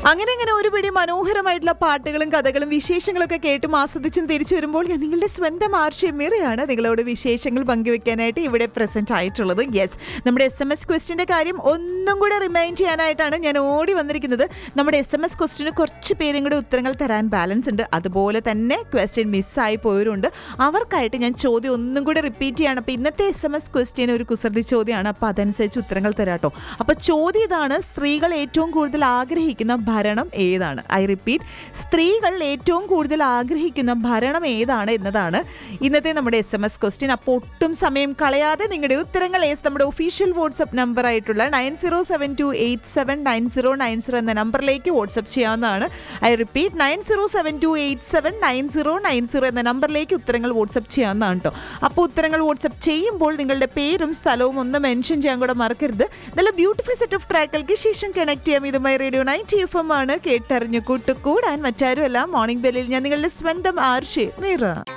അങ്ങനെ അങ്ങനെ ഒരു പിടി മനോഹരമായിട്ടുള്ള പാട്ടുകളും കഥകളും വിശേഷങ്ങളൊക്കെ കേട്ടും ആസ്വദിച്ചും തിരിച്ചു വരുമ്പോൾ ഞാൻ നിങ്ങളുടെ സ്വന്തം ആർഷ്യ മിറയാണ് നിങ്ങളോട് വിശേഷങ്ങൾ പങ്കുവെക്കാനായിട്ട് ഇവിടെ പ്രസന്റ് ആയിട്ടുള്ളത് യെസ് നമ്മുടെ എസ് എം എസ് ക്വസ്റ്റിന്റെ കാര്യം ഒന്നും കൂടെ റിമൈൻഡ് ചെയ്യാനായിട്ടാണ് ഞാൻ ഓടി വന്നിരിക്കുന്നത് നമ്മുടെ എസ് എം എസ് ക്വസ്റ്റിന് കുറച്ച് പേരും കൂടെ ഉത്തരങ്ങൾ തരാൻ ബാലൻസ് ഉണ്ട് അതുപോലെ തന്നെ ക്വസ്റ്റ്യൻ മിസ്സായി പോയവരുണ്ട് അവർക്കായിട്ട് ഞാൻ ചോദ്യം ഒന്നും കൂടെ റിപ്പീറ്റ് ചെയ്യാണ് അപ്പോൾ ഇന്നത്തെ എസ് എം എസ് ക്വസ്റ്റ്യൻ ഒരു കുസൃതി ചോദ്യമാണ് അപ്പോൾ അതനുസരിച്ച് ഉത്തരങ്ങൾ തരാട്ടോ അപ്പോൾ ചോദ്യം ഇതാണ് സ്ത്രീകൾ ഏറ്റവും കൂടുതൽ ആഗ്രഹിക്കുന്ന ഭരണം ഏതാണ് ഐ റിപ്പീറ്റ് സ്ത്രീകൾ ഏറ്റവും കൂടുതൽ ആഗ്രഹിക്കുന്ന ഭരണം ഏതാണ് എന്നതാണ് ഇന്നത്തെ നമ്മുടെ എസ് എം എസ് ക്വസ്റ്റ്യൻ അപ്പോൾ ഒട്ടും സമയം കളയാതെ നിങ്ങളുടെ ഉത്തരങ്ങൾ ഏസ് നമ്മുടെ ഒഫീഷ്യൽ വാട്സപ്പ് നമ്പർ ആയിട്ടുള്ള nine zero seven two eight seven nine zero nine zero എന്ന നമ്പറിലേക്ക് വാട്സപ്പ് ചെയ്യാവുന്നതാണ് I repeat nine zero seven two eight seven nine zero nine zero എന്ന നമ്പറിലേക്ക് ഉത്തരങ്ങൾ വാട്സപ്പ് ചെയ്യാവുന്നതാണ് കേട്ടോ അപ്പോൾ ഉത്തരങ്ങൾ വാട്സപ്പ് ചെയ്യുമ്പോൾ നിങ്ങളുടെ പേരും സ്ഥലവും ഒന്ന് മെൻഷൻ ചെയ്യാൻ കൂടെ മറക്കരുത് നല്ല ബ്യൂട്ടിഫുൾ സെറ്റ് ഓഫ് ട്രാക്കുകൾക്ക് ശേഷം കണക്ട് ചെയ്യാം ഇതുമായി റേഡിയോ നയൻറ്റി എഫ് എം ആണ് കേട്ടറിഞ്ഞു കൂട്ടുകൂടാൻ മറ്റാരുമല്ല മോർണിംഗ് ബെല്ലിൽ ഞാൻ നിങ്ങളുടെ സ്വന്തം ആർഷേ മീറ